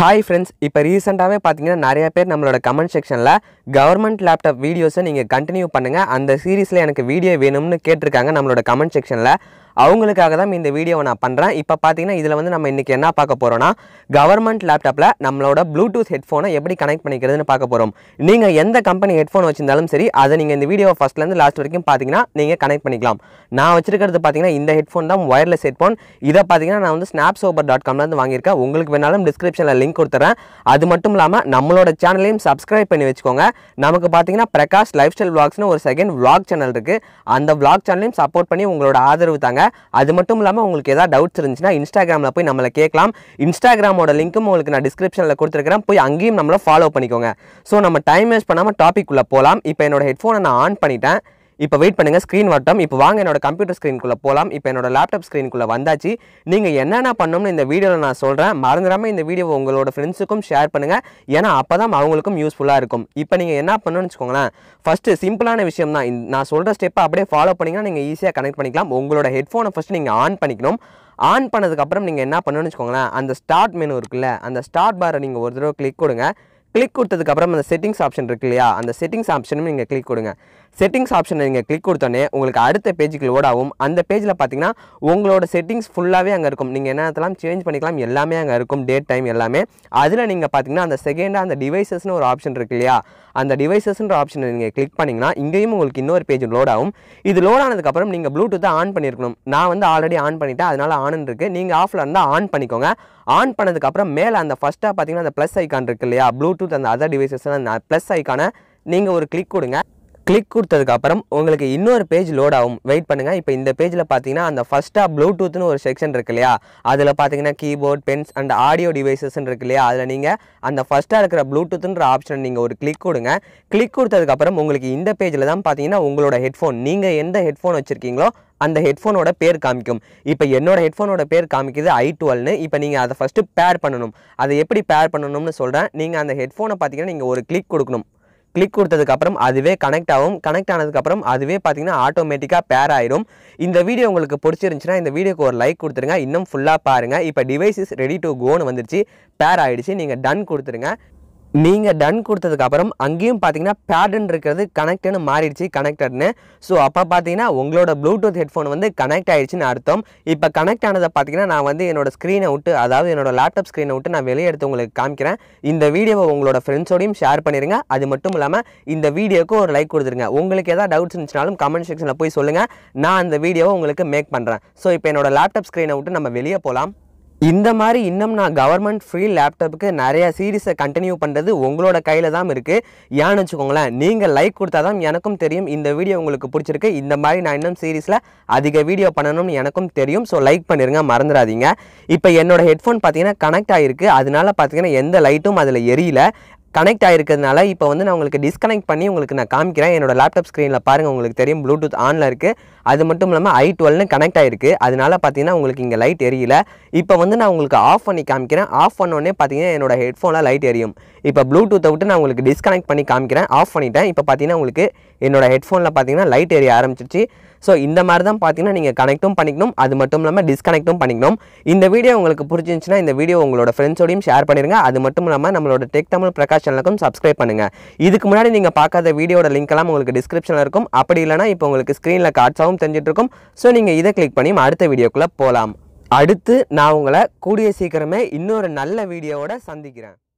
hi friends இப்போ ரீசெண்டாகவே பார்த்தீங்கன்னா நிறைய பேர் நம்மளோட கமெண்ட் செக்ஷனில் கவர்மெண்ட் லேப்டாப் வீடியோஸை நீங்கள் கண்டினியூ பண்ணுங்கள் அந்த சீரீஸில் எனக்கு வீடியோ வேணும்னு கேட்டிருக்காங்க நம்மளோட கமெண்ட் செக்ஷனில் அவங்களுக்காக தான் இந்த வீடியோவை நான் பண்ணுறேன் இப்போ பார்த்தீங்கன்னா இதில் வந்து நம்ம இன்றைக்கி என்ன பார்க்க போகிறோம்னா கவர்மெண்ட் லேப்டாப்பில் நம்மளோட ப்ளூடூத் ஹெட்ஃபோனை எப்படி கனெக்ட் பண்ணிக்கிறதுன்னு பார்க்க போகிறோம் நீங்கள் எந்த கம்பெனி ஹெட்ஃபோன் வச்சிருந்தாலும் சரி அதை நீங்கள் இந்த வீடியோ ஃபஸ்ட்லேருந்து லாஸ்ட் வரைக்கும் பார்த்தீங்கன்னா நீங்கள் கனெக்ட் பண்ணிக்கலாம் நான் வச்சிருக்கிறது பார்த்தீங்கன்னா இந்த ஹெட்ஃபோன் தான் ஒயர்லெஸ் ஹெட்ஃபோன் இதை பார்த்தீங்கன்னா நான் வந்து ஸ்னாப் சோபர் டாட் காம்லேருந்து வாங்கியிருக்கேன் உங்களுக்கு வேணாலும் டிஸ்கிரிப்ஷனில் லிங்க் கொடுத்துறேன் அது மட்டும் இல்லாமல் நம்மளோட சேனலையும் சப்ஸ்கிரைப் பண்ணி வச்சுக்கோங்க நமக்கு பார்த்தீங்கன்னா பிரகாஷ் லைஃப் ஸ்டைல் vlogsனு ஒரு செகண்ட் vlog சேனல் இருக்குது அந்த vlog சேனலையும் சப்போர்ட் பண்ணி உங்களோட ஆதரவு தாங்க அது மட்டும் இல்லாமல் உங்களுக்கு ஏதாவது டவுட்ஸ் இருந்துச்சுன்னா இன்ஸ்டாகிராமில் போய் நம்மளை கேட்கலாம் இன்ஸ்டாகிராமோட லிங்க்கும் உங்களுக்கு நான் டிஸ்கிரிப்ஷனில் கொடுத்துருக்கிறேன் போய் அங்கேயும் நம்மளை ஃபாலோ பண்ணிக்கோங்க ஸோ நம்ம டைம் வேஸ்ட் பண்ணாமல் டாபிக் உள்ள போகலாம் இப்போ என்னோட ஹெட்ஃபோனை நான் ஆன் பண்ணிட்டேன் இப்போ வெயிட் பண்ணுங்க ஸ்க்ரீன் வரட்டும் இப்போ வாங்க என்னோட கம்ப்யூட்டர் ஸ்க்ரீனுக்குள்ளே போகலாம் இப்போ என்னோட லேப்டாப் ஸ்க்ரீனுக்குள்ளே வந்தாச்சு நீங்கள் என்னென்ன பண்ணணும்னு இந்த வீடியோவில் நான் சொல்கிறேன் மறந்துடாமல் இந்த வீடியோவை உங்களோட ஃப்ரெண்ட்ஸுக்கும் ஷேர் பண்ணுங்கள் ஏன்னா அப்போ தான் அவங்களுக்கும் யூஸ்ஃபுல்லாக இருக்கும் இப்போ நீங்கள் என்ன பண்ணணும்னு வச்சுக்கோங்களேன் ஃபஸ்ட்டு சிம்பிளான விஷயம் தான் இந்த- நான் சொல்கிற ஸ்டெப்பை அப்படியே ஃபாலோ பண்ணிங்கன்னா நீங்கள் ஈஸியாக கனெக்ட் பண்ணிக்கலாம் உங்களோட ஹெட்ஃபோனை ஃபஸ்ட்டு நீங்கள் ஆன் பண்ணிக்கணும் ஆன் பண்ணதுக்கப்புறம் நீங்கள் என்ன பண்ணணும்னு வச்சுக்கோங்களேன் அந்த ஸ்டார்ட் மெனு இருக்குல்ல அந்த ஸ்டார்ட் பாரை நீங்கள் ஒரு தடவை கிளிக் கொடுங்க கிளிக் கொடுத்ததுக்கப்புறம் அந்த செட்டிங்ஸ் ஆப்ஷன் இருக்கு இல்லையா அந்த செட்டிங்ஸ் ஆப்ஷனும் நீங்கள் கிளிக் கொடுங்க செட்டிங்ஸ் ஆப்ஷனை நீங்கள் கிளிக் கொடுத்தோன்னே உங்களுக்கு அடுத்த பேஜுக்கு லோட் ஆகும் அந்த பேஜில் பார்த்தீங்கன்னா உங்களோட செட்டிங்ஸ் ஃபுல்லாகவே அங்கே இருக்கும் நீங்கள் என்னத்தெல்லாம் சேஞ்ச் பண்ணிக்கலாம் எல்லாமே அங்கே இருக்கும் டேட் டைம் எல்லாமே அதில் நீங்கள் பார்த்தீங்கன்னா அந்த செகண்டாக அந்த டிவைசஸ்னு ஒரு ஆப்ஷன் இருக்கு இல்லையா அந்த டிவைசஸ்ன்ற ஆப்ஷனை நீங்கள் கிளிக் பண்ணிங்கன்னா இங்கேயும் உங்களுக்கு இன்னொரு பேஜ் லோட் ஆகும் இது லோட் ஆனதுக்கப்புறம் நீங்கள் ப்ளூடூத்தை ஆன் பண்ணியிருக்கணும் நான் வந்து ஆல்ரெடி ஆன் பண்ணிட்டேன் அதனால ஆன் இருக்கு நீங்கள் ஆஃபில் இருந்தால் ஆன் பண்ணிக்கோங்க ஆன் பண்ணதுக்கப்புறம் மேலே அந்த ஃபஸ்ட்டாக பார்த்தீங்கன்னா அந்த ப்ளஸ் ஐக்கான் இருக்கு இல்லையா ப்ளூடூத் அந்த அதர் டிவைசஸ் அந்த ப்ளஸ் ஐக்கானை நீங்கள் ஒரு கிளிக் கொடுங்க கிளிக் கொடுத்ததுக்கு அப்புறம் உங்களுக்கு இன்னொரு பேஜ் லோட் ஆகும் வெயிட் பண்ணுங்கள் இப்போ இந்த பேஜில் பார்த்தீங்கன்னா அந்த ஃபஸ்ட்டாக ப்ளூடூத்னு ஒரு செக்ஷன் இருக்கு இல்லையா அதில் பார்த்தீங்கன்னா கீபோர்ட் பென்ஸ் அண்ட் ஆடியோ டிவைசஸ்ன்னு இருக்கு இல்லையா அதில் நீங்கள் அந்த ஃபஸ்ட்டாக இருக்கிற ப்ளூடூத்ன்ற ஆப்ஷன் நீங்கள் ஒரு கிளிக் கொடுங்க கிளிக் கொடுத்ததுக்கப்புறம் உங்களுக்கு இந்த பேஜில் தான் பார்த்தீங்கன்னா உங்களோட ஹெட்ஃபோன் நீங்கள் எந்த ஹெட்ஃபோன் வச்சுருக்கீங்களோ அந்த ஹெட்ஃபோனோட பேர் காமிக்கும் இப்போ என்னோட ஹெட்ஃபோனோட பேர் காமிக்குது ஐ டுவெல்னு இப்போ நீங்கள் அதை ஃபஸ்ட்டு பேர் பண்ணணும் அதை எப்படி பேர் பண்ணணும்னு சொல்கிறேன் நீங்கள் அந்த ஹெட்ஃபோனை பார்த்தீங்கன்னா நீங்கள் ஒரு கிளிக் கொடுக்கணும் கிளிக் கொடுத்ததுக்கப்புறம் அதுவே கனெக்ட் ஆகும் கனெக்ட் ஆனதுக்கப்புறம் அதுவே பார்த்தீங்கன்னா ஆட்டோமேட்டிக்காக பேர் ஆயிடும் இந்த வீடியோ உங்களுக்கு பிடிச்சிருந்துச்சுன்னா இந்த வீடியோக்கு ஒரு லைக் கொடுத்துருங்க இன்னும் ஃபுல்லாக பாருங்கள் இப்போ டிவைஸ் இஸ் ரெடி டு கோன்னு வந்துருச்சு பேர் ஆயிடுச்சு நீங்கள் டன் கொடுத்துருங்க நீங்கள் டன் கொடுத்ததுக்கப்புறம் அங்கேயும் பார்த்தீங்கன்னா பேடன் இருக்கிறது கனெக்ட்னு மாறிடுச்சு கனெக்டட்னு ஸோ அப்போ பார்த்தீங்கன்னா உங்களோட ப்ளூடூத் ஹெட்ஃபோன் வந்து கனெக்ட் ஆயிடுச்சுன்னு அர்த்தம் இப்போ கனெக்ட் ஆனதை பார்த்தீங்கன்னா நான் வந்து என்னோட ஸ்க்ரீனை விட்டு அதாவது என்னோட லேப்டாப் ஸ்க்ரீனை விட்டு நான் வெளியே எடுத்து உங்களுக்கு காமிக்கிறேன் இந்த வீடியோவை உங்களோட ஃப்ரெண்ட்ஸோடையும் ஷேர் பண்ணிடுங்க அது மட்டும் இல்லாமல் இந்த வீடியோக்கு ஒரு லைக் கொடுத்துருங்க உங்களுக்கு ஏதாவது டவுட்ஸ் இருந்துச்சுனாலும் கமெண்ட் செக்ஷனில் போய் சொல்லுங்கள் நான் அந்த வீடியோவை உங்களுக்கு மேக் பண்ணுறேன் ஸோ இப்போ என்னோட லேப்டாப் ஸ்க்ரீனை விட்டு நம்ம வெளியே போகலாம் இந்த மாதிரி இன்னும் நான் கவர்மெண்ட் ஃப்ரீ லேப்டாப்புக்கு நிறைய சீரிஸை கண்டினியூ பண்ணுறது உங்களோட கையில் தான் இருக்குது ஏன்னு வச்சுக்கோங்களேன் நீங்கள் லைக் கொடுத்தா தான் எனக்கும் தெரியும் இந்த வீடியோ உங்களுக்கு பிடிச்சிருக்கு இந்த மாதிரி நான் இன்னும் சீரிஸில் அதிக வீடியோ பண்ணணும்னு எனக்கும் தெரியும் ஸோ லைக் பண்ணிடுங்க மறந்துடாதீங்க இப்போ என்னோட ஹெட்ஃபோன் பார்த்தீங்கன்னா கனெக்ட் ஆகிருக்கு அதனால பார்த்தீங்கன்னா எந்த லைட்டும் அதில் எரியல கனெக்ட் ஆகிருக்கிறதுனால இப்போ வந்து நான் உங்களுக்கு டிஸ்கனெக்ட் பண்ணி உங்களுக்கு நான் காமிக்கிறேன் என்னோட லேப்டாப் ஸ்க்ரீனில் பாருங்கள் உங்களுக்கு தெரியும் ப்ளூடூத் ஆனில் இருக்குது அது மட்டும் இல்லாமல் ஐ டுவெல்னு கனெக்ட் ஆகிருக்கு அதனால பார்த்தீங்கன்னா உங்களுக்கு இங்கே லைட் எரியல இப்போ வந்து நான் உங்களுக்கு ஆஃப் பண்ணி காமிக்கிறேன் ஆஃப் பண்ணோடனே பார்த்தீங்கன்னா என்னோட ஹெட்ஃபோனில் லைட் எரியும் இப்போ ப்ளூடூத்தை விட்டு நான் உங்களுக்கு டிஸ்கனெக்ட் பண்ணி காமிக்கிறேன் ஆஃப் பண்ணிட்டேன் இப்போ பார்த்தீங்கன்னா உங்களுக்கு என்னோட ஹெட்ஃபோனில் பார்த்தீங்கன்னா லைட் எரிய ஆரம்பிச்சிருச்சு ஸோ இந்த மாதிரி தான் பார்த்தீங்கன்னா நீங்கள் கனெக்ட்டும் பண்ணிக்கணும் அது மட்டும் இல்லாமல் டிஸ்கனெக்ட்டும் பண்ணிக்கணும் இந்த வீடியோ உங்களுக்கு பிடிச்சிருந்துச்சுன்னா இந்த வீடியோ உங்களோட ஃப்ரெண்ட்ஸோடையும் ஷேர் பண்ணிடுங்க அது மட்டும் இல்லாமல் நம்மளோட டெக் தமிழ் பிரகாஷ் சேனலுக்கும் சப்ஸ்கிரைப் பண்ணுங்கள் இதுக்கு முன்னாடி நீங்கள் பார்க்காத வீடியோட லிங்க் எல்லாம் உங்களுக்கு டிஸ்கிரிப்ஷனில் இருக்கும் அப்படி இல்லைனா இப்போ உங்களுக்கு ஸ்க்ரீனில் காட்சாவும் தெரிஞ்சிட்டு இருக்கும் ஸோ நீங்கள் இதை கிளிக் பண்ணி அடுத்த வீடியோக்குள்ளே போகலாம் அடுத்து நான் உங்களை கூடிய சீக்கிரமே இன்னொரு நல்ல வீடியோவோட சந்திக்கிறேன்